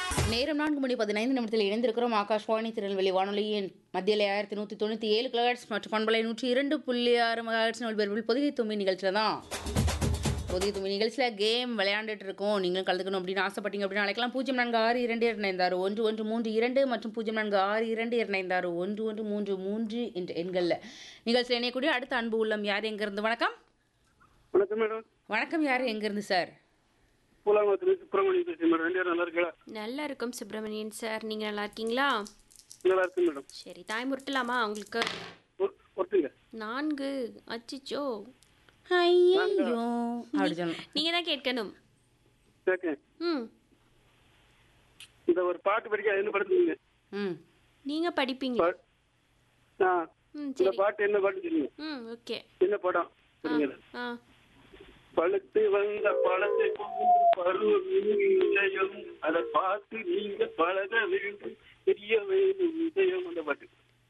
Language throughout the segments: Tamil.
நேரம் நான்கு மணி பதினைந்து நிமிடத்தில் இணைந்திருக்கிறோம் ஆகாஷ்வாணி திருநெல்வேலி வானொலியின் மத்தியில் ஆயிரத்தி நூற்றி தொண்ணூற்றி ஏழு கிலோஹெட்ஸ் மற்றும் பண்பலை நூற்றி இரண்டு புள்ளி ஆறு மெகாஹெட்ஸ் ஒளிபரப்பில் பொதிகை தும்பி நிகழ்ச்சியில் தான் பொதிகை தும்பி நிகழ்ச்சியில் கேம் விளையாண்டுட்டு இருக்கோம் நீங்களும் கலந்துக்கணும் அப்படின்னு ஆசைப்பட்டீங்க அப்படின்னு அழைக்கலாம் பூஜ்ஜியம் நான்கு ஆறு இரண்டு இரண்டு ஆறு ஒன்று ஒன்று மூன்று இரண்டு மற்றும் பூஜ்ஜியம் நான்கு ஆறு இரண்டு இரண்டு ஆறு ஒன்று ஒன்று மூன்று மூன்று என்ற எண்களில் நிகழ்ச்சியில் இணையக்கூடிய அடுத்த அன்பு உள்ளம் யார் எங்கேருந்து வணக்கம் வணக்கம் மேடம் வணக்கம் யார் எங்கேருந்து சார் பூலாங்குளத்துல சுப்பிரமணியம் பேசுறேன் மேடம் ரெண்டு பேரும் நல்லா இருக்கீங்களா நல்லா இருக்கும் சுப்பிரமணியன் சார் நீங்க நல்லா இருக்கீங்களா நல்லா இருக்கு மேடம் சரி தாய் முருட்டலாமா உங்களுக்கு ஒரு- ஒருத்தங்க நான்கு அச்சிச்சோ ஐயோ அப்படி சொல்லணும் நீங்க தான் கேட்கணும் கேட்கேன் ம் இந்த ஒரு பாட்டு படிக்க என்ன படுத்துங்க ம் நீங்க படிப்பீங்களா ஆ ம் இந்த சரி பாட்டு என்ன பாட்டு சொல்லுங்க ம் ஓகே என்ன படம் சொல்லுங்க ஆ பழுத்து வந்த பழத்தை கொண்டு பருவம் இதயம் அதை பார்த்து நீங்க பழக வேண்டும் தெரிய வேண்டும் இதயம் அந்த பாட்டு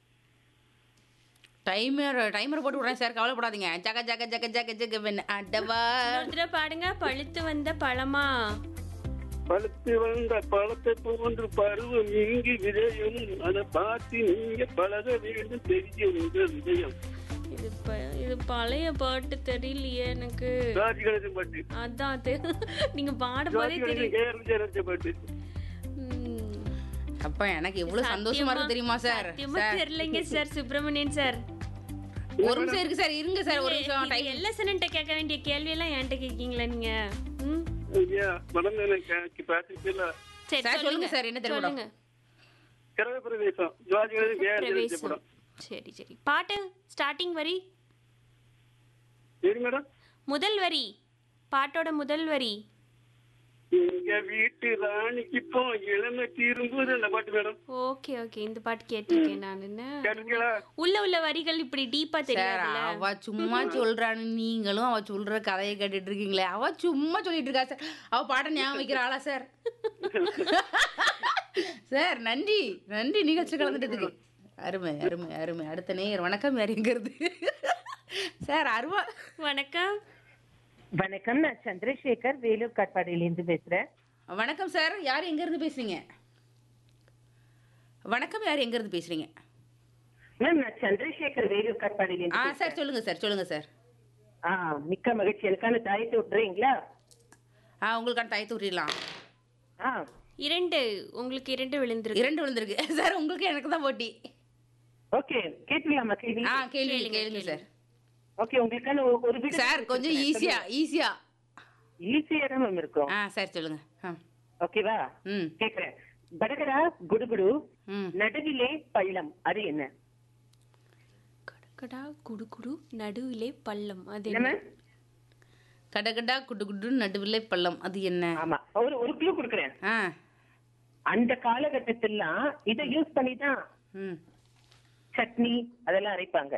டைமர் டைமர் போட்டு விடுறேன் சார் கவலைப்படாதீங்க ஜக ஜக ஜக ஜக ஜக வெண்ண அடவா இன்னொரு தடவை பாடுங்க பழுத்து வந்த பழமா பழுத்து வந்த பழத்தை போன்று பருவம் இங்கு விஜயம் அதை பார்த்து நீங்க பழக வேண்டும் தெரிய உங்கள் விஜயம் இது ப- இது பழைய பாட்டு தெரியலையே எனக்கு ராஜி கணேசன் பாட்டு அதான் அது நீங்க பாடும்போதே ராஜி தெரியும் கணேசன் கேஆர் விஜயராஜ பாட்டு ம். அப்பா எனக்கு எவ்வளவு சந்தோஷமா இருக்கு தெரியுமா சார் சத்தியமா தெரியலைங்க சார் சுப்பிரமணியன் சார் ஒரு நிமிஷம் இருக்கு சார் இருங்க சார் ஒரு நிமிஷம் இது டைம் எல்எஸ்என்ட்ட கேட்க வேண்டிய கேள்வி எல்லாம் என்கிட்ட கேட்கீங்களா நீங்க ம் ஐயா மனம் எனக்கு பேசிக்கல சரி சார், சொல்லுங்க சார், என்ன தெரியும் சொல்லுங்க கிரக பிரவேசம் ராஜி கணேசன் கேஆர் விஜயராஜ பிரவேசம் படம் சரி சரி பாட்டு ஸ்டார்டிங் வரி சரி மேடம் முதல் வரி பாட்டோட முதல் வரி எங்க வீட்டு ராணிக்கு இப்போ இளமை திரும்புது அந்த பாட்டு மேடம் ஓகே ஓகே இந்த பாட்டு கேட்டிருக்கேன் நான் என்ன கேட்டுருக்கீங்களா உள்ள உள்ள வரிகள் இப்படி டீப்பா சார் தெரியாதுல்ல அவ சும்மா சொல்றான்னு நீங்களும் அவ சொல்ற கதையை கேட்டுட்டு இருக்கீங்களே அவ சும்மா சொல்லிட்டு இருக்கா சார் அவ பாட்டை ஞாபகம் வைக்கிற ஆளா சார் சார் நன்றி நன்றி நிகழ்ச்சி கலந்துட்டதுக்கு அருமை அருமை அருமை அடுத்த நேயர் வணக்கம் யார் எங்கிறது சார் அருவா வணக்கம் வணக்கம் நான் சந்திரசேகர் வேலூர் காட்பாடியிலேருந்து பேசுறேன் வணக்கம் சார் யார் எங்க இருந்து பேசுறீங்க வணக்கம் யார் எங்க இருந்து பேசுறீங்க மேம் நான் சந்திரசேகர் வேலூர் ஆ காட்பாடியிலேருந்து சார் சொல்லுங்க சார் சொல்லுங்க சார் ஆ மிக்க மகிழ்ச்சி எனக்கான தாயத்தை விட்டுறீங்களா ஆ உங்களுக்கான தயத்து விட்டுடலாம் ஆ இரண்டு உங்களுக்கு இரண்டு விழுந்திருக்கு இரண்டு விழுந்திருக்கு சார் உங்களுக்கு எனக்கு தான் போட்டி ஓகே கேட்கலாமா கேள்வி ஆ கேள்வி கேளுங்க சார் ஓகே உங்களுக்கான ஒ- ஒரு வீடு சார் கொஞ்சம் ஈஸியா ஈஸியா ஈஸியா தான் மேம் இருக்கும் ஆ சார் சொல்லுங்க ஆ ஓகேவா ம் கேக்குறேன் படகடா குடுகுடு ம் நடுவிலே பள்ளம் அது என்ன கடகடா குடு குடு நடுவிலே பள்ளம் அது என்ன என்ன மேம் கடகடா குடு குடு நடுவில்லை பள்ளம் அது என்ன ஆமா ஒரு ஒரு க்ளூ கொடுக்குறேன் ஆ அந்த காலகட்டத்திலாம் இதை யூஸ் பண்ணி தான் ம் சட்னி அதெல்லாம் அரைப்பாங்க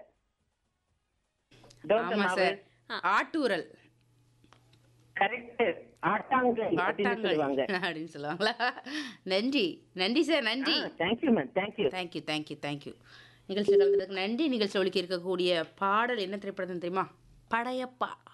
தோசை ஆமா மாவு சார் ஆட்டூரல் கரெக்ட் ஆட்டாங்கல் அப்படின்னு ஆட்டாங்கல் சொல்லுவாங்க அப்படின்னு சொல்லுவாங்களா நன்றி நன்றி சார் நன்றி thank you ma'am thank you thank you thank you thank you நிகழ்ச்சி கலந்ததுக்கு நன்றி நிகழ்ச்சி ஒழிக்க இருக்கக்கூடிய பாடல் என்ன திரைப்படம் தெரியுமா படையப்பா